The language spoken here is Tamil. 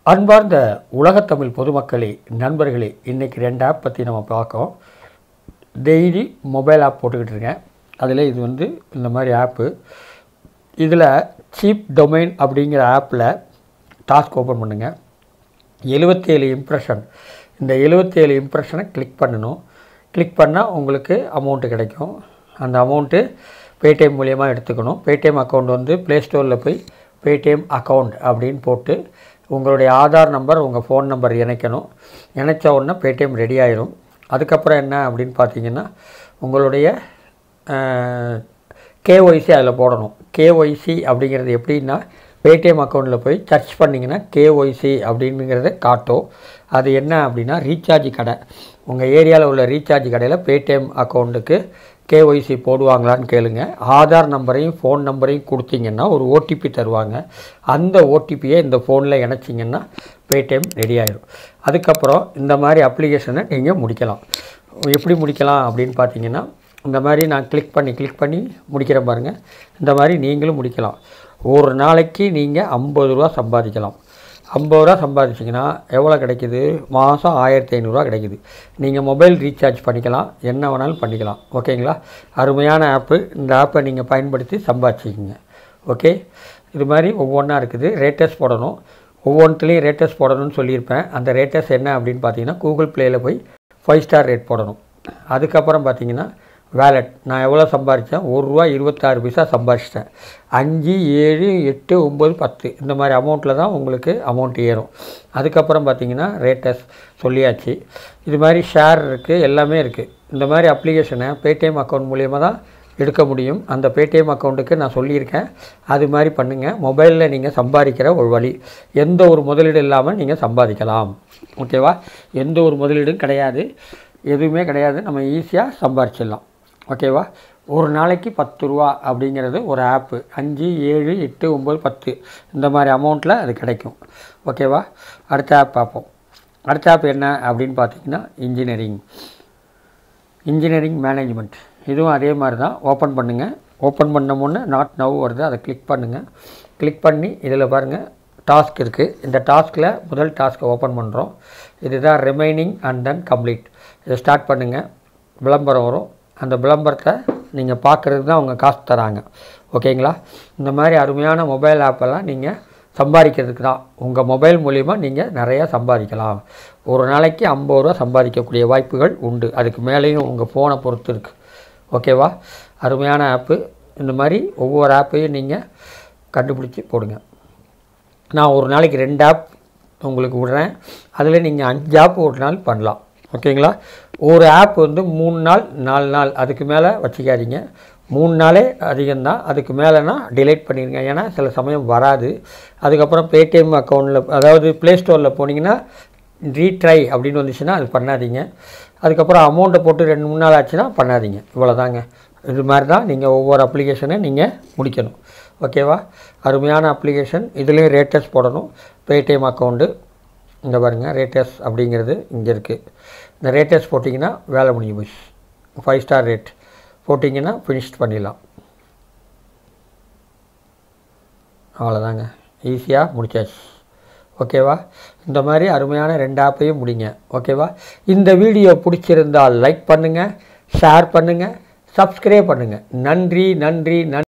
அன்பார்ந்த உலகத்தமிழ் பொதுமக்களே நண்பர்களே இன்றைக்கி ரெண்டு ஆப் பற்றி நம்ம பார்க்கோம் டெய்லி மொபைல் ஆப் போட்டுக்கிட்டு இருக்கேன் அதில் இது வந்து இந்த மாதிரி ஆப்பு இதில் சீப் டொமைன் அப்படிங்கிற ஆப்பில் டாஸ்க் ஓப்பன் பண்ணுங்கள் எழுபத்தேழு இம்ப்ரெஷன் இந்த எழுபத்தேழு இம்ப்ரெஷனை கிளிக் பண்ணணும் கிளிக் பண்ணால் உங்களுக்கு அமௌண்ட்டு கிடைக்கும் அந்த அமௌண்ட்டு பேடிஎம் மூலியமாக எடுத்துக்கணும் பேடிஎம் அக்கௌண்ட் வந்து ப்ளே ஸ்டோரில் போய் பேடிஎம் அக்கௌண்ட் அப்படின்னு போட்டு உங்களுடைய ஆதார் நம்பர் உங்கள் ஃபோன் நம்பர் இணைக்கணும் இணைச்ச உடனே பேடிஎம் ரெடி ஆயிரும் அதுக்கப்புறம் என்ன அப்படின்னு பார்த்தீங்கன்னா உங்களுடைய கேஒய்சி அதில் போடணும் கேஒய்சி அப்படிங்கிறது எப்படின்னா பேடிஎம் அக்கௌண்ட்டில் போய் சர்ச் பண்ணிங்கன்னா கேஒய்சி அப்படிங்கிறத காட்டும் அது என்ன அப்படின்னா ரீசார்ஜ் கடை உங்கள் ஏரியாவில் உள்ள ரீசார்ஜ் கடையில் பேடிஎம் அக்கௌண்ட்டுக்கு கேஒய்சி போடுவாங்களான்னு கேளுங்க ஆதார் நம்பரையும் ஃபோன் நம்பரையும் கொடுத்தீங்கன்னா ஒரு ஓடிபி தருவாங்க அந்த ஓடிபியை இந்த ஃபோனில் இணைச்சிங்கன்னா பேடிஎம் ரெடி ஆயிடும் அதுக்கப்புறம் இந்த மாதிரி அப்ளிகேஷனை நீங்கள் முடிக்கலாம் எப்படி முடிக்கலாம் அப்படின்னு பார்த்தீங்கன்னா இந்த மாதிரி நான் கிளிக் பண்ணி கிளிக் பண்ணி முடிக்கிறேன் பாருங்கள் இந்த மாதிரி நீங்களும் முடிக்கலாம் ஒரு நாளைக்கு நீங்கள் ஐம்பது ரூபா சம்பாதிக்கலாம் ஐம்பது ரூபா சம்பாதிச்சிங்கன்னா எவ்வளோ கிடைக்குது மாதம் ஆயிரத்தி ஐநூறுரூவா கிடைக்குது நீங்கள் மொபைல் ரீசார்ஜ் பண்ணிக்கலாம் என்ன வேணாலும் பண்ணிக்கலாம் ஓகேங்களா அருமையான ஆப்பு இந்த ஆப்பை நீங்கள் பயன்படுத்தி சம்பாதிச்சிக்கிங்க ஓகே இது மாதிரி ஒவ்வொன்றா இருக்குது ரேட்டஸ் போடணும் ஒவ்வொன்றுலேயும் ரேட்டஸ் போடணும்னு சொல்லியிருப்பேன் அந்த ரேட்டஸ் என்ன அப்படின்னு பார்த்தீங்கன்னா கூகுள் ப்ளேயில் போய் ஃபைவ் ஸ்டார் ரேட் போடணும் அதுக்கப்புறம் பார்த்தீங்கன்னா வேலட் நான் எவ்வளோ சம்பாதிச்சேன் ஒரு ரூபா இருபத்தாறு பைசா சம்பாதிச்சிட்டேன் அஞ்சு ஏழு எட்டு ஒம்பது பத்து இந்த மாதிரி அமௌண்ட்டில் தான் உங்களுக்கு அமௌண்ட் ஏறும் அதுக்கப்புறம் பார்த்தீங்கன்னா ரேட்டஸ் சொல்லியாச்சு இது மாதிரி ஷேர் இருக்குது எல்லாமே இருக்குது இந்த மாதிரி அப்ளிகேஷனை பேடிஎம் அக்கௌண்ட் மூலியமாக தான் எடுக்க முடியும் அந்த பேடிஎம் அக்கௌண்ட்டுக்கு நான் சொல்லியிருக்கேன் அது மாதிரி பண்ணுங்கள் மொபைலில் நீங்கள் சம்பாதிக்கிற ஒரு வழி எந்த ஒரு முதலீடு இல்லாமல் நீங்கள் சம்பாதிக்கலாம் ஓகேவா எந்த ஒரு முதலீடும் கிடையாது எதுவுமே கிடையாது நம்ம ஈஸியாக சம்பாரிச்சிடலாம் ஓகேவா ஒரு நாளைக்கு பத்து ரூபா அப்படிங்கிறது ஒரு ஆப்பு அஞ்சு ஏழு எட்டு ஒம்பது பத்து இந்த மாதிரி அமௌண்ட்டில் அது கிடைக்கும் ஓகேவா அடுத்த ஆப் பார்ப்போம் அடுத்த ஆப் என்ன அப்படின்னு பார்த்தீங்கன்னா இன்ஜினியரிங் இன்ஜினியரிங் மேனேஜ்மெண்ட் இதுவும் அதே மாதிரி தான் ஓப்பன் பண்ணுங்கள் ஓப்பன் பண்ண முன்னே நாட் நவ் வருது அதை கிளிக் பண்ணுங்கள் கிளிக் பண்ணி இதில் பாருங்கள் டாஸ்க் இருக்குது இந்த டாஸ்கில் முதல் டாஸ்க்கை ஓப்பன் பண்ணுறோம் இதுதான் ரிமைனிங் அண்ட் தென் கம்ப்ளீட் இதை ஸ்டார்ட் பண்ணுங்கள் விளம்பரம் வரும் அந்த விளம்பரத்தை நீங்கள் பார்க்குறது தான் அவங்க காசு தராங்க ஓகேங்களா இந்த மாதிரி அருமையான மொபைல் ஆப்பெல்லாம் நீங்கள் சம்பாதிக்கிறதுக்கு தான் உங்கள் மொபைல் மூலிமா நீங்கள் நிறையா சம்பாதிக்கலாம் ஒரு நாளைக்கு ஐம்பது ரூபா சம்பாதிக்கக்கூடிய வாய்ப்புகள் உண்டு அதுக்கு மேலேயும் உங்கள் ஃபோனை பொறுத்து இருக்குது ஓகேவா அருமையான ஆப்பு இந்த மாதிரி ஒவ்வொரு ஆப்பையும் நீங்கள் கண்டுபிடிச்சி போடுங்க நான் ஒரு நாளைக்கு ரெண்டு ஆப் உங்களுக்கு விடுறேன் அதில் நீங்கள் அஞ்சு ஆப் ஒரு நாள் பண்ணலாம் ஓகேங்களா ஒரு ஆப் வந்து மூணு நாள் நாலு நாள் அதுக்கு மேலே வச்சுக்காதீங்க மூணு நாளே அதிகம்தான் அதுக்கு மேலேனா டிலைட் பண்ணிடுங்க ஏன்னா சில சமயம் வராது அதுக்கப்புறம் பேடிஎம் அக்கௌண்ட்டில் அதாவது ப்ளே ஸ்டோரில் போனீங்கன்னா ரீட்ரை அப்படின்னு வந்துச்சுன்னா அது பண்ணாதீங்க அதுக்கப்புறம் அமௌண்ட்டை போட்டு ரெண்டு மூணு நாள் ஆச்சுன்னா பண்ணாதீங்க இவ்வளோதாங்க இது மாதிரி தான் நீங்கள் ஒவ்வொரு அப்ளிகேஷனை நீங்கள் முடிக்கணும் ஓகேவா அருமையான அப்ளிகேஷன் இதுலேயும் ரேட்டஸ் போடணும் பேடிஎம் அக்கௌண்ட்டு இங்கே பாருங்கள் ரேட்டஸ் அப்படிங்கிறது இங்கே இருக்குது இந்த ரேட்டஸ் போட்டிங்கன்னா வேலை முடிஞ்சு போச்சு ஃபைவ் ஸ்டார் ரேட் போட்டிங்கன்னா ஃபினிஷ் பண்ணிடலாம் அவ்வளோதாங்க ஈஸியாக முடிச்சாச்சு ஓகேவா இந்த மாதிரி அருமையான ரெண்டு ஆப்பையும் முடிங்க ஓகேவா இந்த வீடியோ பிடிச்சிருந்தால் லைக் பண்ணுங்கள் ஷேர் பண்ணுங்கள் சப்ஸ்கிரைப் பண்ணுங்கள் நன்றி நன்றி நன்றி